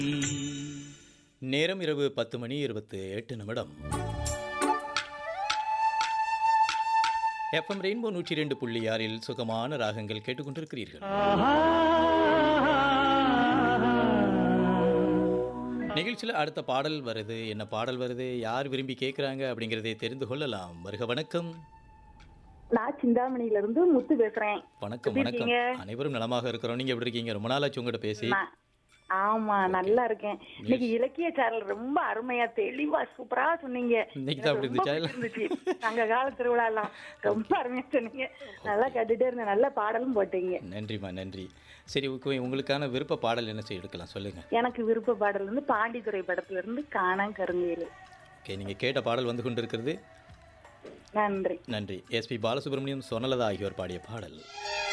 நேரம் இரவு பத்து மணி இருபத்து எட்டு நிமிடம் எஃப்எம் ரெயின்போ நூற்றி ரெண்டு புள்ளி ஆறில் சுகமான ராகங்கள் கேட்டுக்கொண்டிருக்கிறீர்கள் நிகழ்ச்சியில் அடுத்த பாடல் வருது என்ன பாடல் வருது யார் விரும்பி கேட்குறாங்க அப்படிங்கிறதை தெரிந்து கொள்ளலாம் வருக வணக்கம் நான் சிந்தாமணியில இருந்து முத்து பேசுறேன் வணக்கம் எப்படி வணக்கம் இருக்கீங்க? அனைவரும் நலமாக இருக்கிறோம் நீங்க எப்படி இருக்கீங்க ரொம்ப நாளாச்சு உங்கள்கிட்ட பேசி நான்- ஆமா நல்லா இருக்கேன் இன்னைக்கு இலக்கிய சாரல் ரொம்ப அருமையா தெளிவா சூப்பரா சொன்னீங்க இன்னைக்கு தான் அப்படி எனக்கு ரொம்ப இருந்துச்சா? பிடிச்சிருந்துச்சு. சங்க கால திருவிழா எல்லாம் ரொம்ப அருமையா சொன்னீங்க நல்லா கேட்டுட்டே இருந்தேன் நல்ல பாடலும் போட்டீங்க நன்றிம்மா நன்றி சரி உங்க- உங்களுக்கான விருப்ப பாடல் என்ன செய்ய எடுக்கலாம் சொல்லுங்க எனக்கு விருப்ப பாடல் வந்து பாண்டித்துறை படத்துல இருந்து காணா கருங்கேலு ஓகே நீங்க கேட்ட பாடல் வந்து கொண்டிருக்கிறது நன்றி நன்றி எஸ்பி பாலசுப்ரமணியம் சொன்னலதா ஆகியோர் பாடிய பாடல்